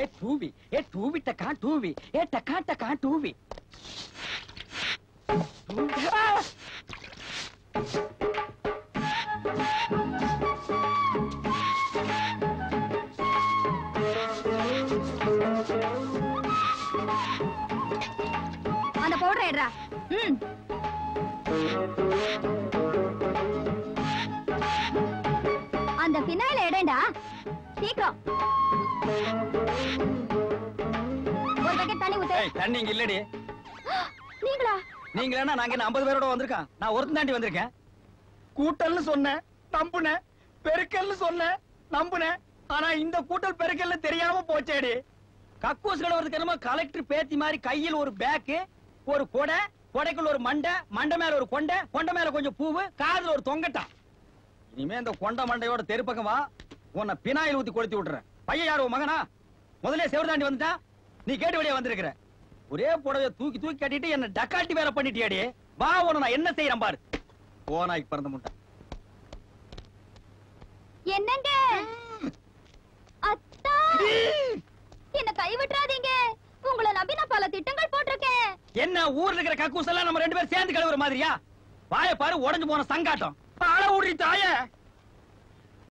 ஏ டூவி ஏ டூவி டக்கா டூவி ஏ டக்கா டக்கா டூவி ஆ! அந்த பவுடர் எடுறா ம் அந்த பினாயில எடுடா சீக்கிரம் ஒரு பக்கெட் தண்ணி ஊத்து ஏய் தண்ணி இங்க இல்லடி நீங்களா நீங்களா நாங்க என்ன 50 பேரோட வந்திருக்கோம் நான் ஒருத்தன் தாண்டி வந்திருக்கேன் கூட்டல்னு சொன்னேன் நம்புனேன் பெருக்கல்னு சொன்னேன் நம்புனேன் ஆனா இந்த கூட்டல் பெருக்கல்னு தெரியாம போச்சேடி கக்கூஸ் கலவரத்துக்கு என்னமோ கலெக்டர் பேத்தி மாதிரி கையில் ஒரு பேக்கு ஒரு கொடை கொடைக்குள்ள ஒரு மண்டை மண்டை மேல ஒரு கொண்டை கொண்டை மேல கொஞ்சம் பூவு காதுல ஒரு தொங்கட்டான் இனிமே இந்த கொண்ட மண்டையோட தெருப்பக்கம் வா உன்னை பினாயில் ஊத்தி கொளுத்தி விட்டுறேன் பையன் யாரு உன் மகனா முதல்ல செவரு தாண்டி வந்துட்டா நீ கேட்டு வெளியே வந்திருக்கிற ஒரே புடவைய தூக்கி தூக்கி கட்டிட்டு என்ன டக்காட்டி வேலை பண்ணிட்டியாடி வா உன நான் என்ன செய்யறேன் பாரு போனாய்க்கு பிறந்த முட்டை என்னங்க அத்தா என்ன கை விட்டுறாதீங்க உங்களை நம்பி நான் பல திட்டங்கள் போட்டிருக்கேன் என்ன ஊர்ல இருக்கிற கக்கூஸ் எல்லாம் நம்ம ரெண்டு பேரும் சேர்ந்து கழுவுற மாதிரியா வாய பாரு உடைஞ்சு போன சங்காட்டம் அழ ஊறி தாய